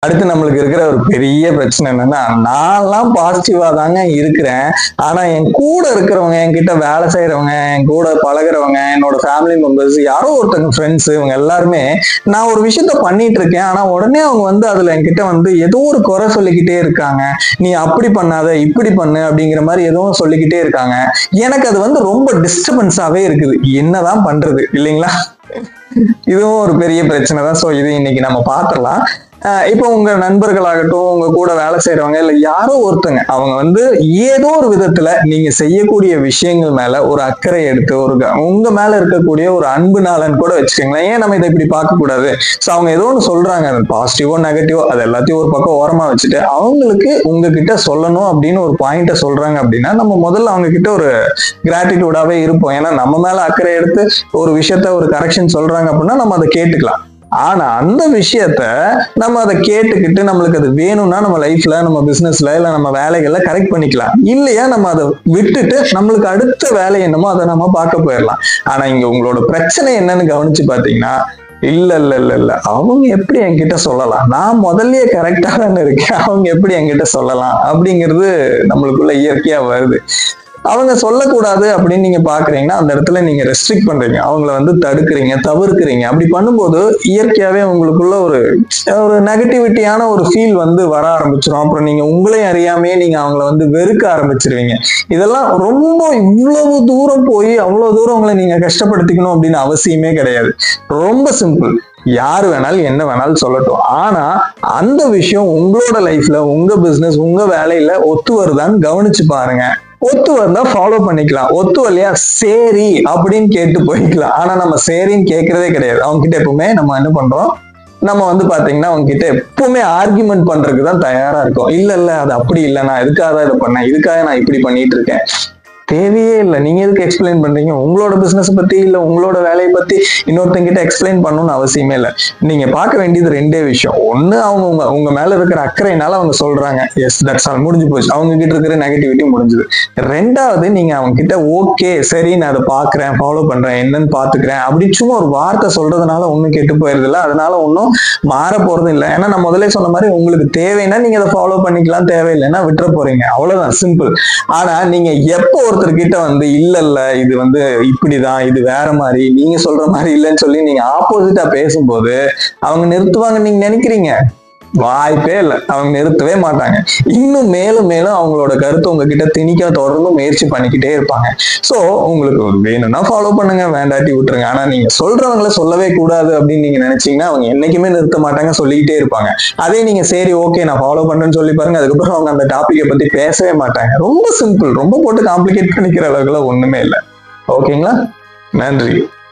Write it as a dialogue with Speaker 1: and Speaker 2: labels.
Speaker 1: அடுத்து நம்மளுக்கு இருக்கிற ஒரு பெரிய பிரச்சனை என்னன்னா நான்லாம் பாசிட்டிவா தாங்க இருக்கிறேன் ஆனா என் கூட இருக்கிறவங்க என்கிட்ட வேலை செய்யறவங்க என் கூட பழகுறவங்க என்னோட ஃபேமிலி மெம்பர்ஸ் யாரோ ஒருத்தங்க ஃப்ரெண்ட்ஸ் இவங்க எல்லாருமே நான் ஒரு விஷயத்த பண்ணிட்டு இருக்கேன் ஆனா உடனே அவங்க வந்து அதுல என்கிட்ட வந்து ஏதோ ஒரு குறை சொல்லிக்கிட்டே இருக்காங்க நீ அப்படி பண்ணாத இப்படி பண்ணு அப்படிங்கிற மாதிரி எதுவும் சொல்லிக்கிட்டே இருக்காங்க எனக்கு அது வந்து ரொம்ப டிஸ்டர்பன்ஸாவே இருக்குது என்னதான் பண்றது இல்லைங்களா இதுவும் ஒரு பெரிய பிரச்சனை தான் ஸோ இது இன்னைக்கு நம்ம பார்த்துடலாம் ஆஹ் இப்போ உங்க நண்பர்களாகட்டும் உங்க கூட வேலை செய்யறவங்க இல்ல யாரோ ஒருத்தங்க அவங்க வந்து ஏதோ ஒரு விதத்துல நீங்க செய்யக்கூடிய விஷயங்கள் மேல ஒரு அக்கறை எடுத்து ஒரு க- உங்க மேல இருக்கக்கூடிய ஒரு அன்பு நாளன்னு கூட வச்சுக்கோங்களேன் ஏன் நம்ம இதை இப்படி பார்க்க கூடாது ஸோ அவங்க ஏதோ ஒன்று சொல்றாங்க அது பாசிட்டிவோ நெகட்டிவோ அது எல்லாத்தையும் ஒரு பக்கம் ஓரமா வச்சுட்டு அவங்களுக்கு உங்ககிட்ட சொல்லணும் அப்படின்னு ஒரு பாயிண்ட்டை சொல்றாங்க அப்படின்னா நம்ம முதல்ல அவங்க கிட்ட ஒரு கிராட்டிடியூடாவே இருப்போம் ஏன்னா நம்ம மேல அக்கறை எடுத்து ஒரு விஷயத்த ஒரு கரெக்ஷன் சொல்றாங்க அப்படின்னா நம்ம அதை கேட்டுக்கலாம் ஆனா அந்த விஷயத்த நம்ம அதை கேட்டுக்கிட்டு நம்மளுக்கு அது வேணும்னா நம்ம லைஃப்ல நம்ம பிசினஸ்ல இல்ல நம்ம வேலைகள்ல கரெக்ட் பண்ணிக்கலாம் இல்லையா நம்ம அதை விட்டுட்டு நம்மளுக்கு அடுத்த வேலை என்னமோ அதை நம்ம பார்க்க போயிடலாம் ஆனா இங்க உங்களோட பிரச்சனை என்னன்னு கவனிச்சு பாத்தீங்கன்னா இல்ல இல்ல இல்ல இல்ல அவங்க எப்படி என்கிட்ட சொல்லலாம் நான் முதல்லயே கரெக்டா தானே இருக்கேன் அவங்க எப்படி என்கிட்ட சொல்லலாம் அப்படிங்கிறது நம்மளுக்குள்ள இயற்கையா வருது அவங்க சொல்லக்கூடாது அப்படின்னு நீங்க பாக்குறீங்கன்னா அந்த இடத்துல நீங்க ரெஸ்ட்ரிக்ட் பண்றீங்க அவங்கள வந்து தடுக்கிறீங்க தவிர்க்கிறீங்க அப்படி பண்ணும்போது இயற்கையாவே உங்களுக்குள்ள ஒரு ஒரு நெகட்டிவிட்டியான ஒரு ஃபீல் வந்து வர ஆரம்பிச்சிடும் அப்புறம் நீங்க உங்களையும் அறியாமையே நீங்க அவங்கள வந்து வெறுக்க ஆரம்பிச்சிருவீங்க இதெல்லாம் ரொம்ப இவ்வளவு தூரம் போய் அவ்வளவு தூரம் உங்களை நீங்க கஷ்டப்படுத்திக்கணும் அப்படின்னு அவசியமே கிடையாது ரொம்ப சிம்பிள் யார் வேணாலும் என்ன வேணாலும் சொல்லட்டும் ஆனா அந்த விஷயம் உங்களோட லைஃப்ல உங்க பிசினஸ் உங்க வேலையில ஒத்து வருதான்னு கவனிச்சு பாருங்க ஒத்து வந்தா ஃபாலோ பண்ணிக்கலாம் ஒத்து வரலையா சரி அப்படின்னு கேட்டு போய்க்கலாம் ஆனா நம்ம சரின்னு கேட்கறதே கிடையாது அவங்க கிட்ட எப்பவுமே நம்ம என்ன பண்றோம் நம்ம வந்து பாத்தீங்கன்னா அவங்க கிட்ட எப்பவுமே ஆர்கியூமெண்ட் பண்றதுக்கு தான் தயாரா இருக்கும் இல்ல இல்ல அது அப்படி இல்ல நான் இதுக்காக தான் இதை பண்ணேன் இதுக்காக நான் இப்படி பண்ணிட்டு இருக்கேன் தேவையே இல்லை நீங்க எதுக்கு எக்ஸ்பிளைன் பண்றீங்க உங்களோட பிசினஸ் பத்தி இல்ல உங்களோட வேலையை பத்தி இன்னொருத்தங்க கிட்ட எக்ஸ்பிளைன் பண்ணணும்னு அவசியமே இல்லை நீங்க பார்க்க வேண்டியது ரெண்டே விஷயம் ஒண்ணு அவங்க உங்க உங்க மேல இருக்கிற அக்கறையினால அவங்க சொல்றாங்க எஸ் தட்ஸ் ஆல் முடிஞ்சு போச்சு அவங்க கிட்ட இருக்கிற நெகட்டிவிட்டி முடிஞ்சது ரெண்டாவது நீங்க அவங்க கிட்ட ஓகே சரி நான் அதை பாக்குறேன் ஃபாலோ பண்றேன் என்னன்னு பாத்துக்கிறேன் அப்படின்னு சும்மா ஒரு வார்த்தை சொல்றதுனால ஒண்ணும் கெட்டு போயிருது இல்ல அதனால ஒன்றும் மாற போறது இல்லை ஏன்னா நான் முதல்ல சொன்ன மாதிரி உங்களுக்கு தேவைன்னா நீங்க அதை ஃபாலோ பண்ணிக்கலாம் தேவையில்லைன்னா விட்டுற போறீங்க அவ்வளவுதான் சிம்பிள் ஆனா நீங்க எப்போ ஒருத்தர் கிட்ட வந்து இல்ல இல்ல இது வந்து இப்படிதான் இது வேற மாதிரி நீங்க சொல்ற மாதிரி இல்லைன்னு சொல்லி நீங்க ஆப்போசிட்டா பேசும்போது அவங்க நிறுத்துவாங்க நீங்க நினைக்கிறீங்க வாய்ப்பே இல்லை அவங்க நிறுத்தவே மாட்டாங்க இன்னும் மேலும் மேலும் அவங்களோட கருத்தை உங்ககிட்ட திணிக்க தொடர்ந்து முயற்சி பண்ணிக்கிட்டே இருப்பாங்க சோ உங்களுக்கு ஒரு வேணும்னா ஃபாலோ பண்ணுங்க வேண்டாட்டி விட்டுருங்க ஆனா நீங்க சொல்றவங்கள சொல்லவே கூடாது அப்படின்னு நீங்க நினைச்சீங்கன்னா அவங்க என்னைக்குமே நிறுத்த மாட்டாங்க சொல்லிக்கிட்டே இருப்பாங்க அதே நீங்க சரி ஓகே நான் ஃபாலோ பண்றேன்னு சொல்லி பாருங்க அதுக்கப்புறம் அவங்க அந்த டாபிக்கை பத்தி பேசவே மாட்டாங்க ரொம்ப சிம்பிள் ரொம்ப போட்டு காம்ப்ளிகேட் பண்ணிக்கிற அளவுக்குலாம் ஒண்ணுமே இல்லை ஓகேங்களா நன்றி